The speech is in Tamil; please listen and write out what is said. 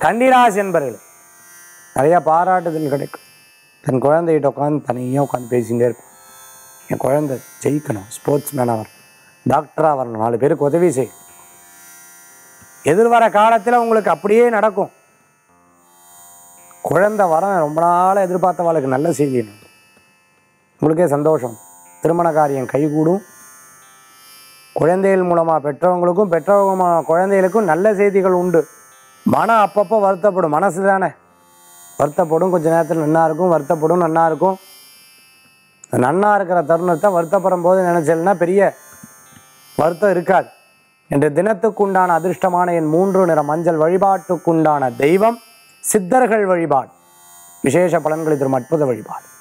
கன்னிராசி என்பர்கள் நிறைய பாராட்டுதல் கிடைக்கும் தன் குழந்தைகிட்ட உட்காந்து தனியாக உட்காந்து பேசிகிட்டே இருப்பேன் என் குழந்தை ஜெயிக்கணும் ஸ்போர்ட்ஸ் மேனாக வரணும் டாக்டராக வரணும் நாலு பேருக்கு உதவி செய்யும் எதிர்வர காலத்தில் உங்களுக்கு அப்படியே நடக்கும் குழந்தை வர ரொம்ப நாளாக எதிர்பார்த்தவாளுக்கு நல்ல செய்தி உங்களுக்கே சந்தோஷம் திருமண காரியம் கைகூடும் குழந்தைகள் மூலமாக பெற்றவங்களுக்கும் பெற்றவங்க மூலமா குழந்தைகளுக்கும் நல்ல செய்திகள் உண்டு மனம் அப்பப்போ வருத்தப்படும் மனசு தானே வருத்தப்படும் கொஞ்ச நேரத்தில் நன்னா இருக்கும் வருத்தப்படும் நன்னா இருக்கும் அந்த நன்னா இருக்கிற தருணத்தை வருத்தப்படும் போது நினைச்சேன்னா பெரிய வருத்தம் இருக்காது என்ற தினத்துக்குண்டான அதிர்ஷ்டமான என் மூன்று நிற மஞ்சள் வழிபாட்டுக்குண்டான தெய்வம் சித்தர்கள் வழிபாடு விசேஷ பலன்களை தரும் அற்புத வழிபாடு